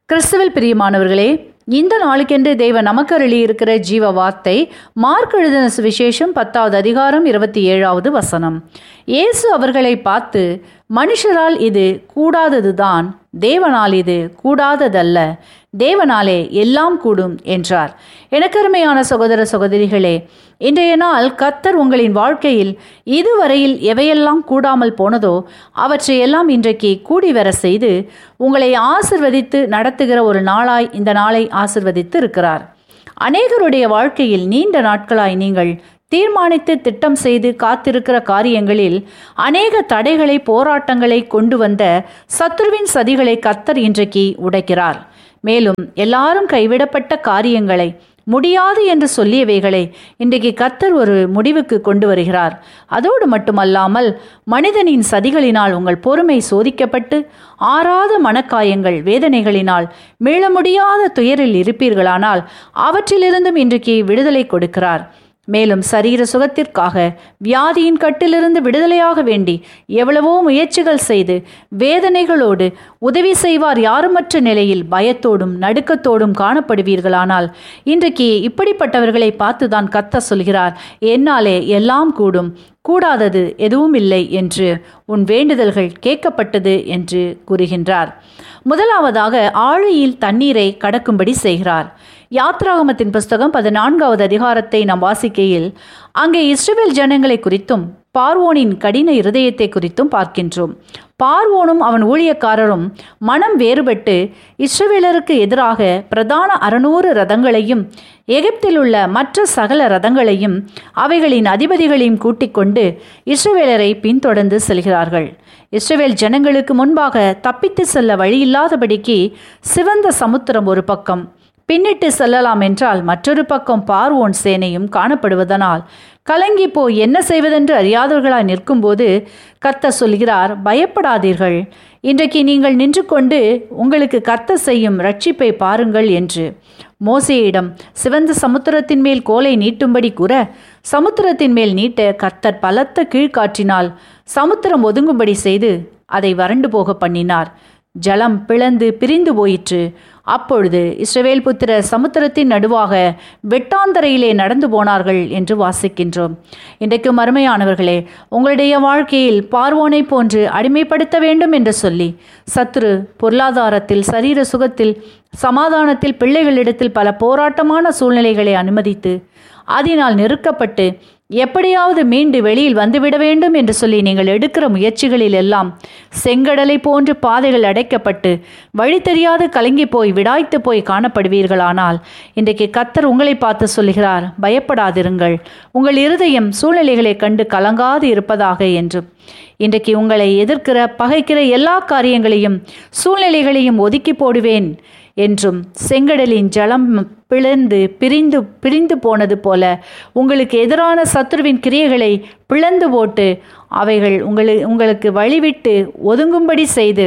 கிறிஸ்துவில் பிரியமானவர்களே இந்த நாளுக்கென்று தேவன் நமக்கு அருளி இருக்கிற ஜீவ வார்த்தை மார்க் எழுதின சுவிசேஷம் பத்தாவது அதிகாரம் இருபத்தி ஏழாவது வசனம் இயேசு அவர்களை பார்த்து மனுஷரால் இது கூடாததுதான் தேவனால் இது கூடாததல்ல தேவனாலே எல்லாம் கூடும் என்றார் எனக்கருமையான சகோதர சகோதரிகளே இன்றைய நாள் கத்தர் உங்களின் வாழ்க்கையில் இதுவரையில் எவையெல்லாம் கூடாமல் போனதோ அவற்றையெல்லாம் இன்றைக்கு கூடி வர செய்து உங்களை ஆசிர்வதித்து நடத்துகிற ஒரு நாளாய் இந்த நாளை ஆசிர்வதித்து இருக்கிறார் அநேகருடைய வாழ்க்கையில் நீண்ட நாட்களாய் நீங்கள் தீர்மானித்து திட்டம் செய்து காத்திருக்கிற காரியங்களில் அநேக தடைகளை போராட்டங்களை கொண்டு வந்த சத்ருவின் சதிகளை கத்தர் இன்றைக்கு உடைக்கிறார் மேலும் எல்லாரும் கைவிடப்பட்ட காரியங்களை முடியாது என்று சொல்லியவைகளை இன்றைக்கு கத்தர் ஒரு முடிவுக்கு கொண்டு வருகிறார் அதோடு மட்டுமல்லாமல் மனிதனின் சதிகளினால் உங்கள் பொறுமை சோதிக்கப்பட்டு ஆறாத மனக்காயங்கள் வேதனைகளினால் மீள முடியாத துயரில் இருப்பீர்களானால் அவற்றிலிருந்தும் இன்றைக்கு விடுதலை கொடுக்கிறார் மேலும் சரீர சுகத்திற்காக வியாதியின் கட்டிலிருந்து விடுதலையாக வேண்டி எவ்வளவோ முயற்சிகள் செய்து வேதனைகளோடு உதவி செய்வார் யாருமற்ற நிலையில் பயத்தோடும் நடுக்கத்தோடும் காணப்படுவீர்களானால் இன்றைக்கு இப்படிப்பட்டவர்களை பார்த்துதான் கத்த சொல்கிறார் என்னாலே எல்லாம் கூடும் கூடாதது எதுவும் இல்லை என்று உன் வேண்டுதல்கள் கேட்கப்பட்டது என்று கூறுகின்றார் முதலாவதாக ஆழியில் தண்ணீரை கடக்கும்படி செய்கிறார் யாத்ராகமத்தின் புஸ்தகம் பதினான்காவது அதிகாரத்தை நாம் வாசிக்கையில் அங்கே இஸ்ரேல் ஜனங்களை குறித்தும் பார்வோனின் கடின இருதயத்தை குறித்தும் பார்க்கின்றோம் பார்வோனும் அவன் ஊழியக்காரரும் மனம் வேறுபட்டு இஸ்ரவேலருக்கு எதிராக பிரதான அறுநூறு ரதங்களையும் எகிப்தில் உள்ள மற்ற சகல ரதங்களையும் அவைகளின் அதிபதிகளையும் கூட்டிக் கொண்டு இஸ்ரவேலரை பின்தொடர்ந்து செல்கிறார்கள் இஸ்ரவேல் ஜனங்களுக்கு முன்பாக தப்பித்து செல்ல வழியில்லாதபடிக்கு சிவந்த சமுத்திரம் ஒரு பக்கம் பின்னிட்டு செல்லலாம் என்றால் மற்றொரு பக்கம் பார்வோன் சேனையும் காணப்படுவதனால் கலங்கி போய் என்ன செய்வதென்று அறியாதவர்களாய் நிற்கும்போது கத்த சொல்கிறார் பயப்படாதீர்கள் இன்றைக்கு நீங்கள் நின்று கொண்டு உங்களுக்கு கத்த செய்யும் ரட்சிப்பை பாருங்கள் என்று மோசையிடம் சிவந்த சமுத்திரத்தின் மேல் கோலை நீட்டும்படி கூற சமுத்திரத்தின் மேல் நீட்ட கர்த்தர் பலத்த கீழ்காற்றினால் சமுத்திரம் ஒதுங்கும்படி செய்து அதை வறண்டு போக பண்ணினார் ஜலம் பிளந்து பிரிந்து போயிற்று அப்பொழுது இஸ்ரவேல் புத்திர சமுத்திரத்தின் நடுவாக வெட்டாந்தரையிலே நடந்து போனார்கள் என்று வாசிக்கின்றோம் இன்றைக்கு மறுமையானவர்களே உங்களுடைய வாழ்க்கையில் பார்வோனை போன்று அடிமைப்படுத்த வேண்டும் என்று சொல்லி சத்ரு பொருளாதாரத்தில் சரீர சுகத்தில் சமாதானத்தில் பிள்ளைகளிடத்தில் பல போராட்டமான சூழ்நிலைகளை அனுமதித்து அதனால் நெருக்கப்பட்டு எப்படியாவது மீண்டு வெளியில் வந்துவிட வேண்டும் என்று சொல்லி நீங்கள் எடுக்கிற முயற்சிகளில் எல்லாம் செங்கடலை போன்று பாதைகள் அடைக்கப்பட்டு வழி தெரியாது கலங்கி போய் விடாய்த்து போய் காணப்படுவீர்களானால் இன்றைக்கு கத்தர் உங்களை பார்த்து சொல்கிறார் பயப்படாதிருங்கள் உங்கள் இருதயம் சூழ்நிலைகளை கண்டு கலங்காது இருப்பதாக என்றும் இன்றைக்கு உங்களை எதிர்க்கிற பகைக்கிற எல்லா காரியங்களையும் சூழ்நிலைகளையும் ஒதுக்கி போடுவேன் என்றும் செங்கடலின் ஜலம் பிளந்து பிரிந்து பிரிந்து போனது போல உங்களுக்கு எதிரான சத்ருவின் கிரியைகளை பிளந்து போட்டு அவைகள் உங்களு உங்களுக்கு வழிவிட்டு ஒதுங்கும்படி செய்து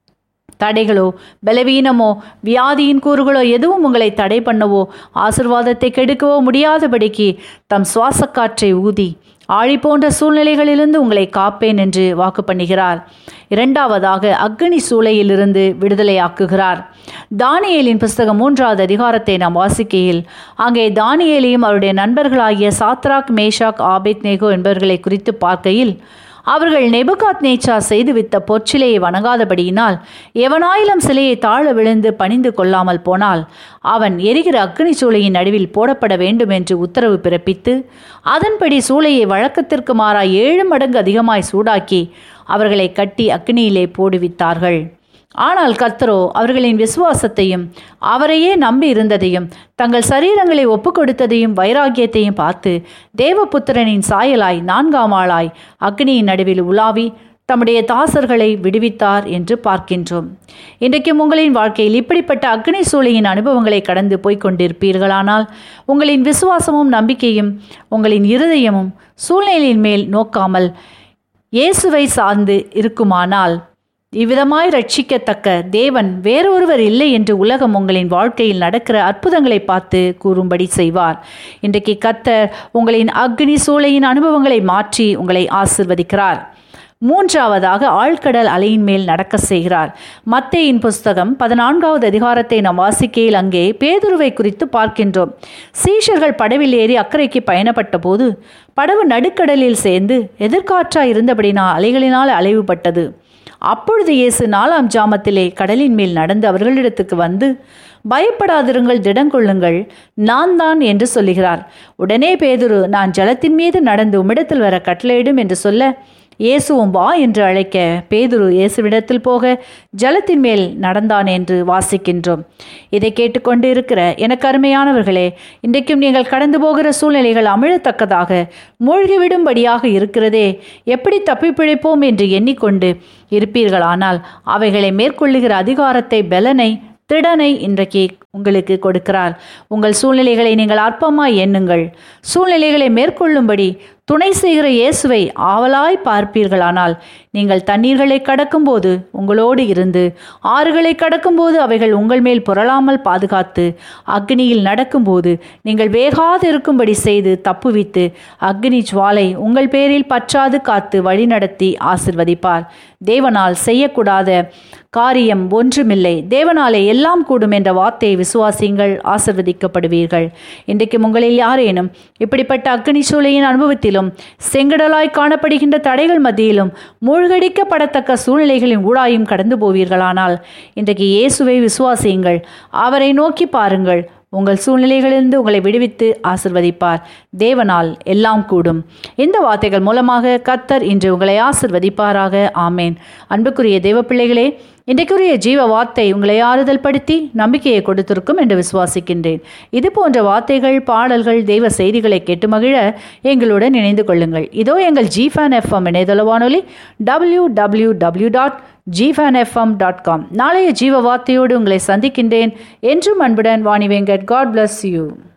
தடைகளோ பலவீனமோ வியாதியின் கூறுகளோ எதுவும் உங்களை தடை பண்ணவோ ஆசிர்வாதத்தை கெடுக்கவோ முடியாதபடிக்கு தம் சுவாசக்காற்றை ஊதி ஆழி போன்ற சூழ்நிலைகளிலிருந்து உங்களை காப்பேன் என்று வாக்கு பண்ணுகிறார் இரண்டாவதாக அக்னி சூளையிலிருந்து விடுதலையாக்குகிறார் தானியேலின் புஸ்தகம் மூன்றாவது அதிகாரத்தை நாம் வாசிக்கையில் அங்கே தானியேலையும் அவருடைய நண்பர்களாகிய சாத்ராக் மேஷாக் ஆபேத் நேகோ என்பவர்களை குறித்து பார்க்கையில் அவர்கள் நெபுகாத் நேச்சா செய்துவித்த பொற்சிலையை வணங்காதபடியினால் எவனாயிலும் சிலையை தாழ விழுந்து பணிந்து கொள்ளாமல் போனால் அவன் எரிகிற அக்னி சூளையின் நடுவில் போடப்பட வேண்டும் என்று உத்தரவு பிறப்பித்து அதன்படி சூளையை வழக்கத்திற்கு மாறாய் ஏழு மடங்கு அதிகமாய் சூடாக்கி அவர்களை கட்டி அக்னியிலே போடுவித்தார்கள் ஆனால் கர்த்தரோ அவர்களின் விசுவாசத்தையும் அவரையே நம்பி இருந்ததையும் தங்கள் சரீரங்களை ஒப்பு கொடுத்ததையும் வைராக்கியத்தையும் பார்த்து தேவபுத்திரனின் சாயலாய் நான்காம் ஆளாய் அக்னியின் நடுவில் உலாவி தம்முடைய தாசர்களை விடுவித்தார் என்று பார்க்கின்றோம் இன்றைக்கும் உங்களின் வாழ்க்கையில் இப்படிப்பட்ட அக்னி சூளையின் அனுபவங்களை கடந்து போய்க் கொண்டிருப்பீர்களானால் உங்களின் விசுவாசமும் நம்பிக்கையும் உங்களின் இருதயமும் சூழ்நிலையின் மேல் நோக்காமல் இயேசுவை சார்ந்து இருக்குமானால் இவ்விதமாய் ரட்சிக்கத்தக்க தேவன் வேறொருவர் இல்லை என்று உலகம் உங்களின் வாழ்க்கையில் நடக்கிற அற்புதங்களை பார்த்து கூறும்படி செய்வார் இன்றைக்கு கத்தர் உங்களின் அக்னி சூளையின் அனுபவங்களை மாற்றி உங்களை ஆசிர்வதிக்கிறார் மூன்றாவதாக ஆழ்கடல் அலையின் மேல் நடக்க செய்கிறார் மத்தேயின் புஸ்தகம் பதினான்காவது அதிகாரத்தை நாம் வாசிக்கையில் அங்கே பேதுருவை குறித்து பார்க்கின்றோம் சீஷர்கள் படவில் ஏறி அக்கறைக்கு பயணப்பட்ட போது படவு நடுக்கடலில் சேர்ந்து எதிர்காற்றாய் இருந்தபடினால் அலைகளினால் அலைவுபட்டது அப்பொழுது இயேசு நாலாம் ஜாமத்திலே கடலின் மேல் நடந்து அவர்களிடத்துக்கு வந்து பயப்படாதிருங்கள் திடங்கொள்ளுங்கள் நான் தான் என்று சொல்லுகிறார் உடனே பேதுரு நான் ஜலத்தின் மீது நடந்து உம்மிடத்தில் வர கட்டளையிடும் என்று சொல்ல இயேசுவும் வா என்று அழைக்க பேதுரு இயேசுவிடத்தில் போக ஜலத்தின் மேல் நடந்தான் என்று வாசிக்கின்றோம் இதை கேட்டுக்கொண்டு இருக்கிற எனக்கு அருமையானவர்களே இன்றைக்கும் நீங்கள் கடந்து போகிற சூழ்நிலைகள் அமிழத்தக்கதாக மூழ்கிவிடும்படியாக இருக்கிறதே எப்படி தப்பிப்பிழைப்போம் என்று எண்ணிக்கொண்டு இருப்பீர்களானால் அவைகளை மேற்கொள்ளுகிற அதிகாரத்தை பலனை திடனை இன்றைக்கு உங்களுக்கு கொடுக்கிறார் உங்கள் சூழ்நிலைகளை நீங்கள் அற்பமாய் எண்ணுங்கள் சூழ்நிலைகளை மேற்கொள்ளும்படி துணை செய்கிற இயேசுவை ஆவலாய் பார்ப்பீர்களானால் நீங்கள் தண்ணீர்களை கடக்கும்போது உங்களோடு இருந்து ஆறுகளை கடக்கும்போது அவைகள் உங்கள் மேல் புரளாமல் பாதுகாத்து அக்னியில் நடக்கும்போது நீங்கள் வேகாது இருக்கும்படி செய்து தப்புவித்து அக்னி ஜுவாலை உங்கள் பேரில் பற்றாது காத்து வழிநடத்தி ஆசிர்வதிப்பார் தேவனால் செய்யக்கூடாத காரியம் ஒன்றுமில்லை தேவனாலே எல்லாம் கூடும் என்ற வார்த்தையை விசுவாசியுங்கள் ஆசிர்வதிக்கப்படுவீர்கள் இன்றைக்கும் உங்களில் யாரேனும் இப்படிப்பட்ட அக்னி சூளையின் அனுபவத்திலும் செங்கடலாய் காணப்படுகின்ற தடைகள் மத்தியிலும் மூழ்கடிக்கப்படத்தக்க சூழ்நிலைகளின் ஊடாயும் கடந்து போவீர்களானால் இன்றைக்கு இயேசுவை விசுவாசியுங்கள் அவரை நோக்கி பாருங்கள் உங்கள் சூழ்நிலைகளிலிருந்து உங்களை விடுவித்து ஆசிர்வதிப்பார் தேவனால் எல்லாம் கூடும் இந்த வார்த்தைகள் மூலமாக கத்தர் இன்று உங்களை ஆசிர்வதிப்பாராக ஆமேன் அன்புக்குரிய தேவ பிள்ளைகளே இன்றைக்குரிய ஜீவ வார்த்தை உங்களை ஆறுதல் படுத்தி நம்பிக்கையை கொடுத்திருக்கும் என்று விசுவாசிக்கின்றேன் இது போன்ற வார்த்தைகள் பாடல்கள் தெய்வ செய்திகளை கேட்டு மகிழ எங்களுடன் இணைந்து கொள்ளுங்கள் இதோ எங்கள் ஜிஃபேன் எஃப்எம் இணையதள வானொலி டபிள்யூ டபிள்யூ டபிள்யூ டாட் ஜிஃபேன் எஃப்எம் டாட் காம் நாளைய ஜீவ வார்த்தையோடு உங்களை சந்திக்கின்றேன் என்றும் அன்புடன் Vani Venkat God bless you